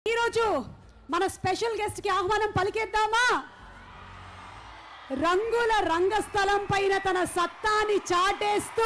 ఈరోజు మన special guest కి ఆహ్వానం పలికేద్దామా రంగుల రంగస్థలం పైన తన సత్తాని చాటేస్తూ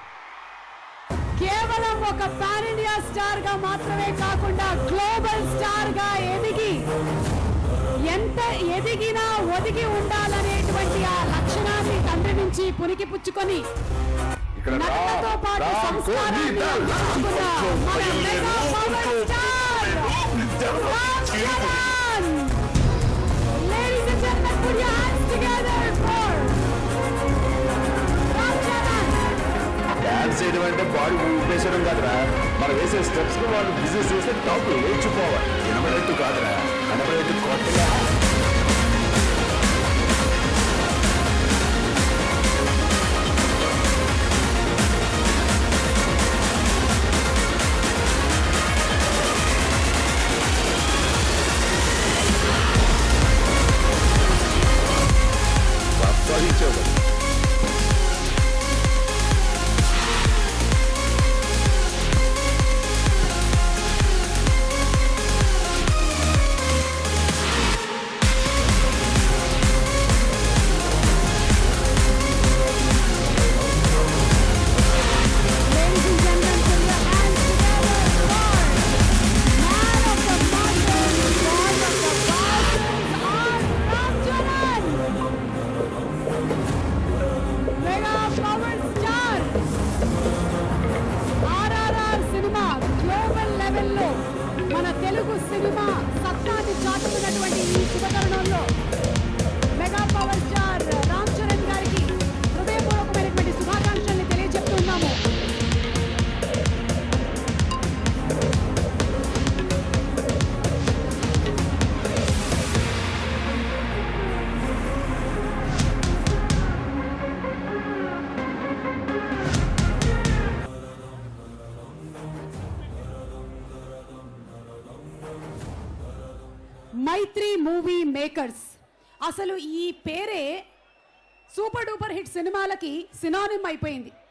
కేవలం ఒక పాన్ ఇండియా స్టార్ గా మాత్రమే కాకుండా గ్లోబల్ స్టార్ గా ఎదిగి ఎంత ఎదిగినా ఒదిగి ఉండాలనేటువంటి ఆ లక్షణాన్ని తండ్రి నుంచి పునికి పుచ్చుకొని ఇక్కడ రా, నటనతో పాటు రా, సంస్కారాన్ని కోడి, రా, అలవర్చుకున్న మన mega power star Ram Charan. Ladies and gentlemen, put your hands together for Ram Charan. Dance చేయడం అంటే బాడీ ఊపేసడం కాదురా మనం వేసే స్టెప్స్ ను వాళ్ళు బిజినెస్ చేస్తే టాప్ లేచిపోవాలి వినబడేట్టు కాదురా కనబడేట్టు కొత్తగా సంపాదించావు Ladies and gentlemen, put your hands together for man of the mountain, god of the mountains, R. Ramcharan. Mega power star. RRR సినిమా గ్లోబల్ లెవెల్లో మన తెలుగు సినిమా సత్తాన్ని చాటుకున్నటువంటి ఈ శుభతరుణంలో mega power star Ram Charan గారికి హృదయపూర్వకమైనటువంటి శుభాకాంక్షల్ని తెలియజెప్తున్నాము మైత్రి మూవీ మేకర్స్ అసలు ఈ పేరే సూపర్ డూపర్ హిట్ సినిమాలకి సినానిమ్ అయిపోయింది